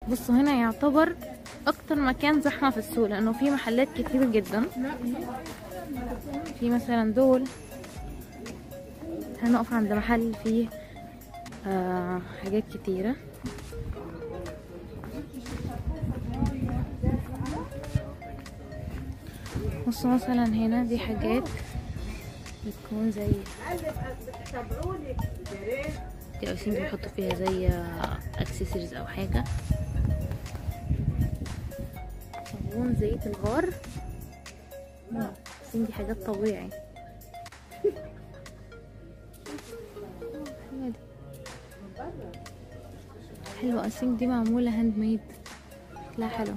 بصوا هنا يعتبر اكتر مكان زحمة في السوق لانه في محلات كتير جدا في مثلا دول هنقف عند محل فيه آه حاجات كتيرة بصوا مثلا هنا دي حاجات بتكون زي دي ايسين بيحطوا فيها زي اكسسوارز او حاجة صابون زيت الغار ايسين دي حاجات طبيعي حلوة دي. حلوة ايسين دي معمولة هاند ميد لا حلو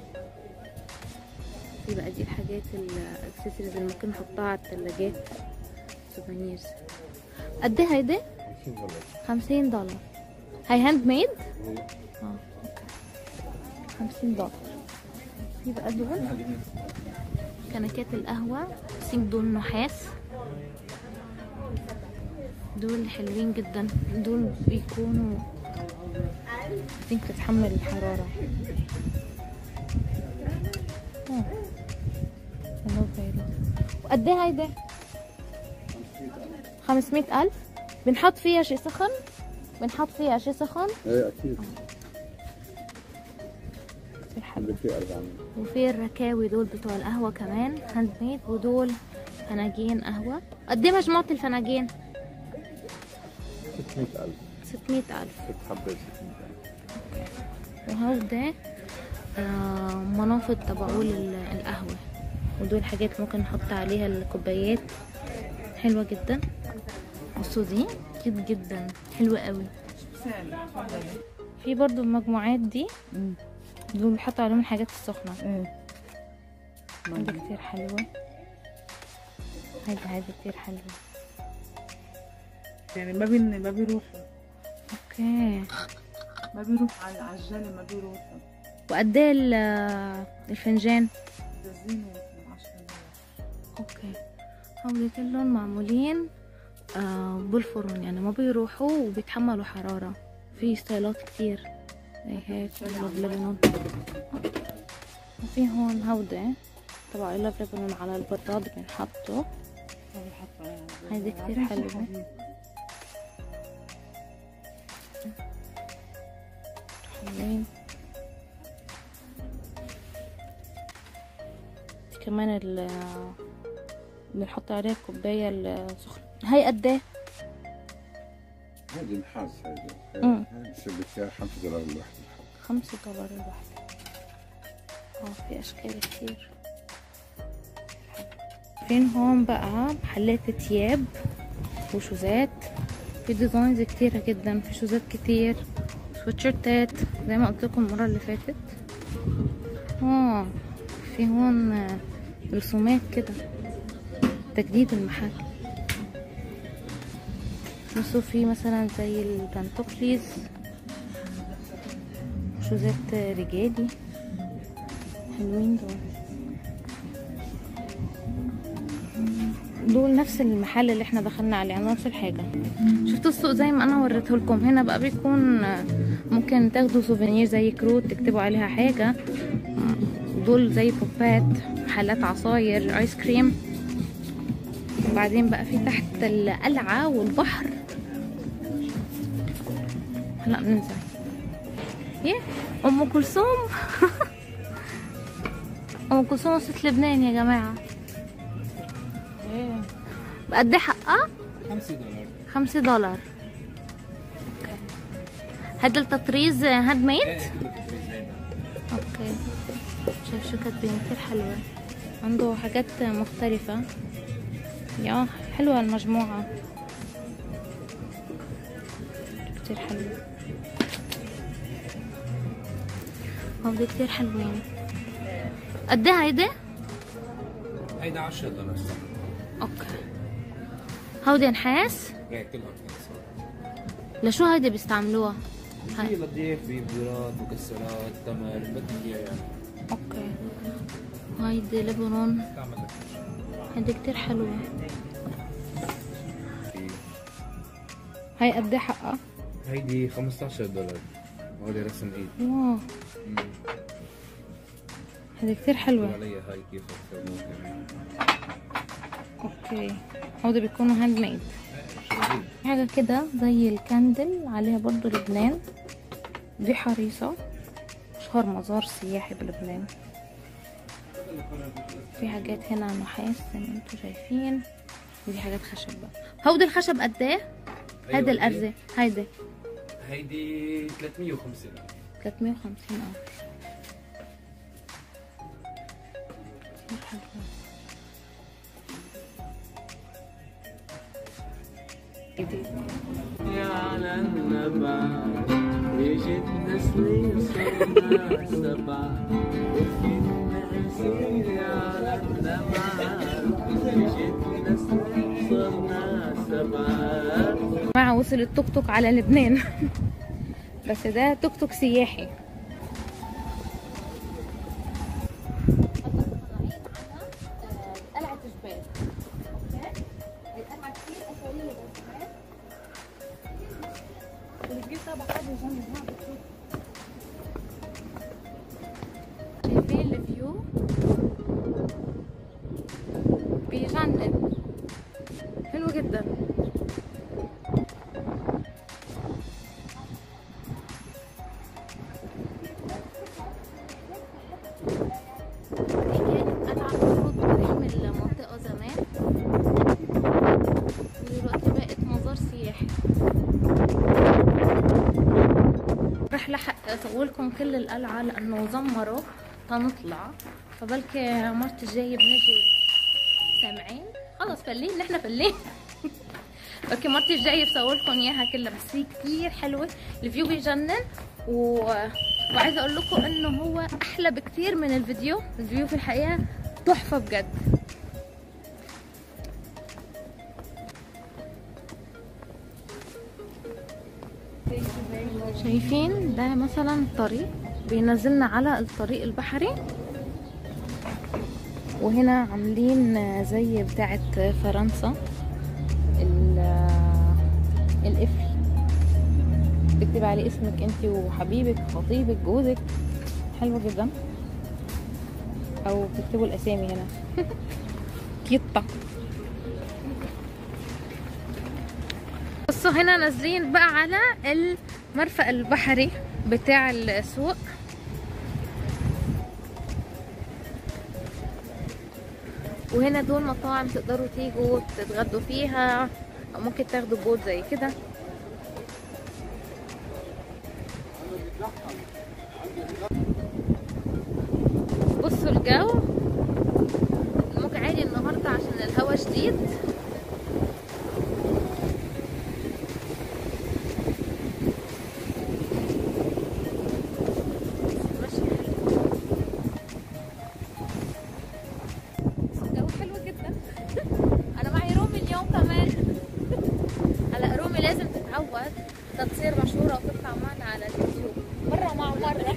في بقى دي الحاجات الاكسسوارز اللي ممكن نحطها على الثلاجات سوفينيرز قد ايه هيدي؟ خمسين دولار هاي هاند ميد؟ اه خمسين دولار في بقى دول كنكات القهوة سينك دول نحاس دول حلوين جدا دول بيكونوا سينك تتحمل الحرارة اه حلو حلو وقد ايه هيدا؟ خمسمية ألف بنحط فيها شي سخن بنحط فيها شي سخن ايه اكيد كتير حلو اللي فيه 400 وفي الركاوي دول بتوع القهوة كمان هاند ميد ودول فناجين قهوة قد ايه مجموعة الفناجين؟ 600000 ستمية ألف ست حبات 600000 وهودا آه منافض تبعول ال- القهوة ودول حاجات ممكن نحط عليها الكوبايات حلوة جدا بصوا دي كيوت جدا حلوة قوي في برضو المجموعات دي دول بيحطوا عليهم الحاجات السخنة ايه هيدي كتير حلوة هيدي هيدي كتير حلوة يعني ما بين ما بيروحوا اوكي ما بيروح على العجالة ما بيروحوا وقد ايه ال- الفنجان دزينه 10 دولار اوكي هول كلهم معمولين آه بالفرن يعني ما بيروحوا وبيتحملوا حرارة في ستايلات كتير زي هيك لوف لبنان وفي هون هودا تبع لوف لبنان على البراد بنحطه ما بيحطوا عليها هيدي كتير حلوة حلوين دي كمان ال بنحط عليها الكوباية السخنة هاي قد ايه؟ هذه نحاس هذه مم. هذه سبت فيها 5 دولار الواحد خمسة دولار الواحدة اه في أشكال كتير فين هون بقى محلات تياب وشوزات في ديزاينز كتيرة جدا في شوزات كتير سويتشيرتات زي ما قلت لكم المرة اللي فاتت اه في هون آه، رسومات كده تجديد المحل بصوا في مثلا زي البنتوكليز شوزات رجالي حلوين دول دول نفس المحل اللي احنا دخلنا عليه عندهم نفس الحاجة شفتوا السوق زي ما انا وريته لكم هنا بقى بيكون ممكن تاخدوا سوفينير زي كروت تكتبوا عليها حاجة دول زي بوبات محلات عصاير ايس كريم وبعدين بقى في تحت القلعة والبحر هلا بننزل ايه ام كلثوم ام كلثوم وصلت لبنان يا جماعه ايه بقد ايه حقها 5 دولار خمسة دولار اوكي هذا التطريز هاند ميد اوكي شايف شو كاتبين كتير حلوة عنده حاجات مختلفة يا حلوة المجموعة كتير حلوة هودي كتير حلوين قد ايه هيدي؟ هيدا 10 دولار صح اوكي هودي نحاس ايه كلها كنيسة لشو هيدي بيستعملوها؟ في هاي لطيف في بيضات مكسرات تمر بدك اياه يعني اوكي هيدي لبنان تعمل لك هيدي كتير حلوة في هاي قد ايه حقها؟ هيدي 15 دولار وهذا رسم ايد واو مم. هذه كتير حلوة علي هاي كيف اكثر ممكن اوكي هودا بيكونوا هاند ميد شايفين؟ حاجة كده زي الكاندل عليها برضو لبنان دي حريصة اشهر مزار سياحي بلبنان في حاجات هنا نحاس زي ما انتوا شايفين ودي حاجات خشب بقى هودي الخشب قد ايه؟ هيدا أيوة، الأرزة هيدي هيدي 350 350 اه كتير حلوة. جديد. يا على النبع اجت نسلي صرنا سبع وفينا نسير على النبع اجت نسلي صرنا سبع جماعة وصل التوك توك على لبنان بس ده توك توك سياحي قلعة جبال القلعة كتير أثرية بتجيب طبعا حد جنب شايفين الفيو بيجنن حلو جدا كانت قلعة المفروض بتحمل منطقة زمان ودلوقتي بقت مزار سياحي رح لحق اطولكم كل القلعة لأنه زمروا تنطلع فبلكي مرت الجاية بنجي سامعين خلص فلين نحن فلين اوكي مرتي الجايه بصورلكم اياها كلها بس هي كثير حلوه الفيو بيجنن و... وعايزه اقول لكم انه هو احلى بكثير من الفيديو الفيو في الحقيقه تحفه بجد شايفين ده مثلا طريق بينزلنا على الطريق البحري وهنا عاملين زي بتاعة فرنسا ال- القفل تكتب عليه اسمك انت وحبيبك خطيبك جوزك حلوة جدا او تكتبوا الاسامي هنا كيطة بصوا هنا نازلين بقى على المرفأ البحري بتاع السوق وهنا دول مطاعم تقدروا تيجوا تتغدوا فيها او ممكن تاخدوا بوت زي كده بصوا الجو الموج عالي النهارده عشان الهوا شديد ماشي حلو الجو حلو جدا انا معي رومي اليوم كمان هلا رومي لازم تتعود تصير مشهوره وتطلع معنا على اليوتيوب مره مع مره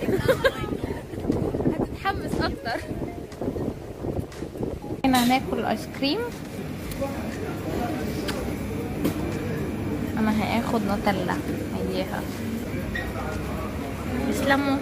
هتتحمس اكتر هنا هناكل الايس كريم انا هاخد نوتيلا اياها يسلموا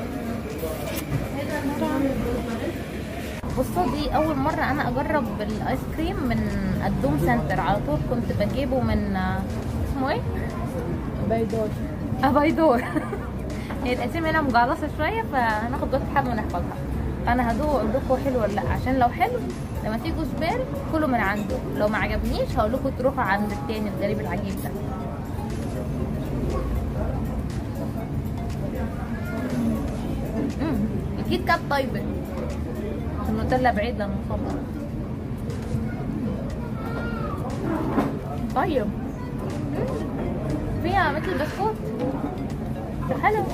بصوا دي اول مره انا اجرب الايس كريم من الدوم سنتر على طول كنت بجيبه من اسمه ايه بيضاء ابيدور هي الاسامي هنا مجعلصه شويه فهناخد وقت حبه ونحفظها فانا هدوق اقول لكم حلو ولا لا عشان لو حلو لما تيجوا زبال كلوا من عنده لو ما عجبنيش هقول لكم تروحوا عند التاني الغريب العجيب ده مم، اكيد كانت طيبه النوتيلا بعيد لما نخلص طيب مم، فيها مثل بسكوت حلو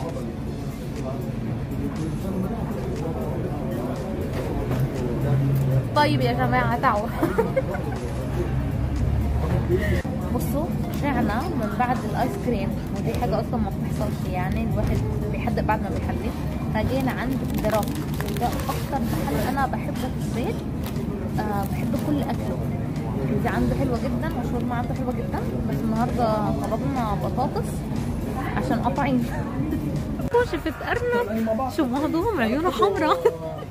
طيب يا جماعة تعوا بصوا رجعنا من بعد الايس كريم ودي حاجة اصلا ما بتحصلش يعني الواحد بيحدق بعد ما بيحلي فجينا عند دراك ده اكتر محل انا بحبه في البيت آه بحب كل اكله البيتزا عنده حلوة جدا والشاورما عنده حلوة جدا بس النهاردة طلبنا بطاطس عشان قطعين شفت ارنب شو مهضوم عيونه حمراء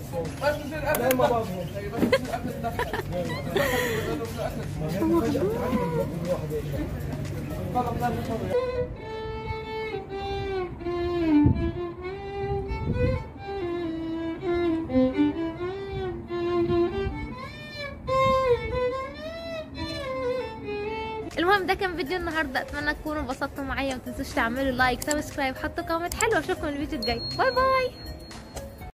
المهم ده كان فيديو النهارده اتمنى تكونوا انبسطتوا معايا وما تنسوش تعملوا لايك سبسكرايب حطوا كومنت حلو اشوفكم الفيديو الجاي باي باي